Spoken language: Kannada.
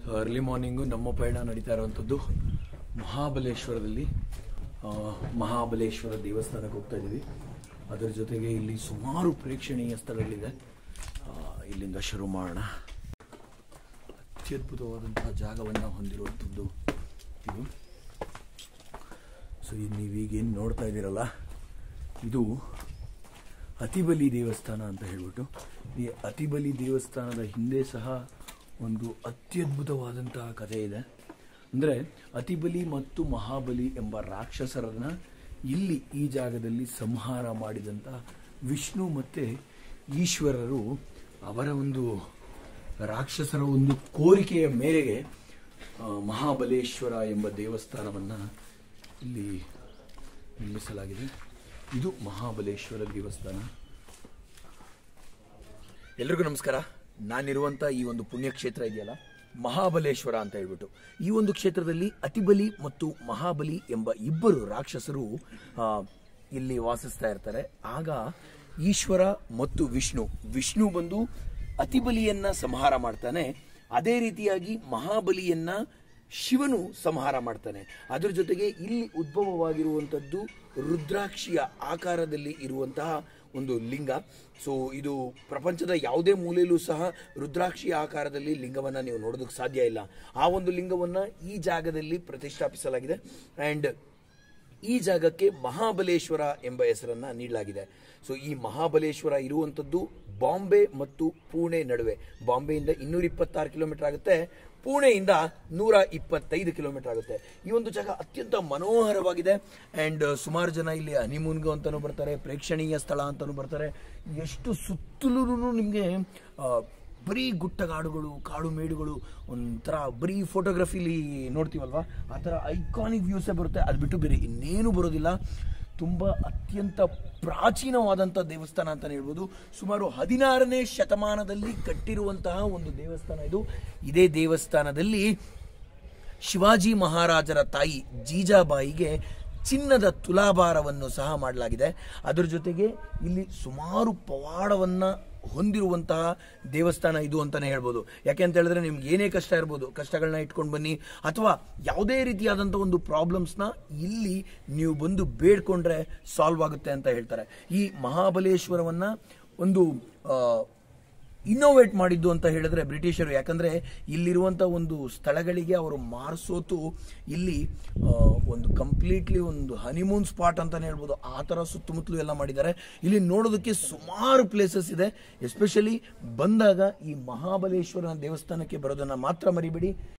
ಅರ್ಲಿ ಮಾರ್ನಿಂಗು ನಮ್ಮ ಪಯಣ ನಡೀತಾ ಇರುವಂಥದ್ದು ಮಹಾಬಲೇಶ್ವರದಲ್ಲಿ ಆ, ಮಹಾಬಲೇಶ್ವರ ದೇವಸ್ಥಾನಕ್ಕೆ ಹೋಗ್ತಾ ಇದ್ದೀವಿ ಅದರ ಜೊತೆಗೆ ಇಲ್ಲಿ ಸುಮಾರು ಪ್ರೇಕ್ಷಣೀಯ ಸ್ಥಳಗಳಿದೆ ಆ, ಇಲ್ಲಿಂದ ಶುರು ಮಾಡೋಣ ಅತ್ಯದ್ಭುತವಾದಂತಹ ಜಾಗವನ್ನು ಹೊಂದಿರುವಂಥದ್ದು ಇದು ಸೊ ನೀವೀಗೇನು ನೋಡ್ತಾ ಇದ್ದೀರಲ್ಲ ಇದು ಅತಿಬಲಿ ದೇವಸ್ಥಾನ ಅಂತ ಹೇಳ್ಬಿಟ್ಟು ಈ ಅತಿಬಲಿ ದೇವಸ್ಥಾನದ ಹಿಂದೆ ಸಹ ಒಂದು ಅತ್ಯದ್ಭುತವಾದಂತಹ ಕಥೆ ಇದೆ ಅಂದರೆ ಅತಿಬಲಿ ಮತ್ತು ಮಹಾಬಲಿ ಎಂಬ ರಾಕ್ಷಸರನ್ನ ಇಲ್ಲಿ ಈ ಜಾಗದಲ್ಲಿ ಸಂಹಾರ ಮಾಡಿದಂಥ ವಿಷ್ಣು ಮತ್ತು ಈಶ್ವರರು ಅವರ ಒಂದು ರಾಕ್ಷಸರ ಒಂದು ಕೋರಿಕೆಯ ಮೇರೆಗೆ ಆ, ಮಹಾಬಲೇಶ್ವರ ಎಂಬ ದೇವಸ್ಥಾನವನ್ನು ಇಲ್ಲಿ ನಿರ್ಮಿಸಲಾಗಿದೆ ಇದು ಮಹಾಬಲೇಶ್ವರ ದೇವಸ್ಥಾನ ಎಲ್ರಿಗೂ ನಮಸ್ಕಾರ ನಾನಿರುವಂಥ ಈ ಒಂದು ಪುಣ್ಯಕ್ಷೇತ್ರ ಇದೆಯಲ್ಲ ಮಹಾಬಲೇಶ್ವರ ಅಂತ ಹೇಳ್ಬಿಟ್ಟು ಈ ಒಂದು ಕ್ಷೇತ್ರದಲ್ಲಿ ಅತಿಬಲಿ ಮತ್ತು ಮಹಾಬಲಿ ಎಂಬ ಇಬ್ಬರು ರಾಕ್ಷಸರು ಆ, ಇಲ್ಲಿ ವಾಸಿಸ್ತಾ ಇರ್ತಾರೆ ಆಗ ಈಶ್ವರ ಮತ್ತು ವಿಷ್ಣು ವಿಷ್ಣು ಬಂದು ಅತಿಬಲಿಯನ್ನ ಸಂಹಾರ ಮಾಡ್ತಾನೆ ಅದೇ ರೀತಿಯಾಗಿ ಮಹಾಬಲಿಯನ್ನ ಶಿವನು ಸಂಹಾರ ಮಾಡ್ತಾನೆ ಅದ್ರ ಜೊತೆಗೆ ಇಲ್ಲಿ ಉದ್ಭವವಾಗಿರುವಂಥದ್ದು ರುದ್ರಾಕ್ಷಿಯ ಆಕಾರದಲ್ಲಿ ಇರುವಂತಹ ಒಂದು ಲಿಂಗ ಸೊ ಇದು ಪ್ರಪಂಚದ ಯಾವುದೇ ಮೂಲೆಯಲ್ಲೂ ಸಹ ರುದ್ರಾಕ್ಷಿಯ ಆಕಾರದಲ್ಲಿ ಲಿಂಗವನ್ನು ನೀವು ನೋಡೋದಕ್ಕೆ ಸಾಧ್ಯ ಇಲ್ಲ ಆ ಒಂದು ಲಿಂಗವನ್ನು ಈ ಜಾಗದಲ್ಲಿ ಪ್ರತಿಷ್ಠಾಪಿಸಲಾಗಿದೆ ಆ್ಯಂಡ್ ಈ ಜಾಗಕ್ಕೆ ಮಹಾಬಲೇಶ್ವರ ಎಂಬ ಹೆಸರನ್ನ ನೀಡಲಾಗಿದೆ ಸೊ ಈ ಮಹಾಬಲೇಶ್ವರ ಇರುವಂಥದ್ದು ಬಾಂಬೆ ಮತ್ತು ಪುಣೆ ನಡುವೆ ಬಾಂಬೆಯಿಂದ ಇನ್ನೂರ ಇಪ್ಪತ್ತಾರು ಕಿಲೋಮೀಟರ್ ಆಗುತ್ತೆ ಪುಣೆಯಿಂದ ನೂರ ಇಪ್ಪತ್ತೈದು ಕಿಲೋಮೀಟರ್ ಆಗುತ್ತೆ ಈ ಒಂದು ಜಾಗ ಅತ್ಯಂತ ಮನೋಹರವಾಗಿದೆ ಆ್ಯಂಡ್ ಸುಮಾರು ಜನ ಇಲ್ಲಿ ಹನಿಮೂನ್ಗೂ ಅಂತಲೂ ಬರ್ತಾರೆ ಪ್ರೇಕ್ಷಣೀಯ ಸ್ಥಳ ಅಂತಲೂ ಬರ್ತಾರೆ ಎಷ್ಟು ಸುತ್ತಲೂ ನಿಮಗೆ ಬರೀ ಗುಟ್ಟಗಾಡುಗಳು ಕಾಡು ಮೇಡುಗಳು ಒಂಥರ ಬರೀ ಫೋಟೋಗ್ರಫಿಲಿ ನೋಡ್ತೀವಲ್ವಾ ಆ ಥರ ಐಕಾನಿಕ್ ವ್ಯೂಸೇ ಬರುತ್ತೆ ಅದು ಬಿಟ್ಟು ಬೇರೆ ಇನ್ನೇನು ಬರೋದಿಲ್ಲ ತುಂಬ ಅತ್ಯಂತ ಪ್ರಾಚೀನವಾದಂಥ ದೇವಸ್ಥಾನ ಅಂತಲೇ ಹೇಳ್ಬೋದು ಸುಮಾರು ಹದಿನಾರನೇ ಶತಮಾನದಲ್ಲಿ ಕಟ್ಟಿರುವಂತಹ ಒಂದು ದೇವಸ್ಥಾನ ಇದು ಇದೇ ದೇವಸ್ಥಾನದಲ್ಲಿ ಶಿವಾಜಿ ಮಹಾರಾಜರ ತಾಯಿ ಜೀಜಾಬಾಯಿಗೆ ಚಿನ್ನದ ತುಲಾಭಾರವನ್ನು ಸಹ ಮಾಡಲಾಗಿದೆ ಅದರ ಜೊತೆಗೆ ಇಲ್ಲಿ ಸುಮಾರು ಪವಾಡವನ್ನ ಹೊಂದಿರುವಂತಹ ದೇವಸ್ಥಾನ ಇದು ಅಂತಾನೆ ಹೇಳ್ಬೋದು ಯಾಕೆ ಅಂತ ಹೇಳಿದ್ರೆ ನಿಮ್ಗೆ ಏನೇ ಕಷ್ಟ ಇರ್ಬೋದು ಕಷ್ಟಗಳನ್ನ ಇಟ್ಕೊಂಡು ಬನ್ನಿ ಅಥವಾ ಯಾವುದೇ ರೀತಿಯಾದಂಥ ಒಂದು ಪ್ರಾಬ್ಲಮ್ಸ್ನ ಇಲ್ಲಿ ನೀವು ಬಂದು ಬೇಡ್ಕೊಂಡ್ರೆ ಸಾಲ್ವ್ ಆಗುತ್ತೆ ಅಂತ ಹೇಳ್ತಾರೆ ಈ ಮಹಾಬಲೇಶ್ವರವನ್ನ ಒಂದು ಆ, ಇನ್ನೋವೇಟ್ ಮಾಡಿದ್ದು ಅಂತ ಹೇಳಿದ್ರೆ ಬ್ರಿಟಿಷರು ಯಾಕಂದ್ರೆ ಇಲ್ಲಿರುವಂತ ಒಂದು ಸ್ಥಳಗಳಿಗೆ ಅವರು ಮಾರ್ಸೋತು ಇಲ್ಲಿ ಆ, ಒಂದು ಕಂಪ್ಲೀಟ್ಲಿ ಒಂದು ಹನಿಮೂನ್ ಸ್ಪಾಟ್ ಅಂತಾನೆ ಹೇಳ್ಬೋದು ಆ ತರ ಸುತ್ತಮುತ್ತಲು ಎಲ್ಲ ಮಾಡಿದ್ದಾರೆ ಇಲ್ಲಿ ನೋಡೋದಕ್ಕೆ ಸುಮಾರು ಪ್ಲೇಸಸ್ ಇದೆ ಎಸ್ಪೆಷಲಿ ಬಂದಾಗ ಈ ಮಹಾಬಲೇಶ್ವರನ ದೇವಸ್ಥಾನಕ್ಕೆ ಬರೋದನ್ನ ಮಾತ್ರ ಮರಿಬೇಡಿ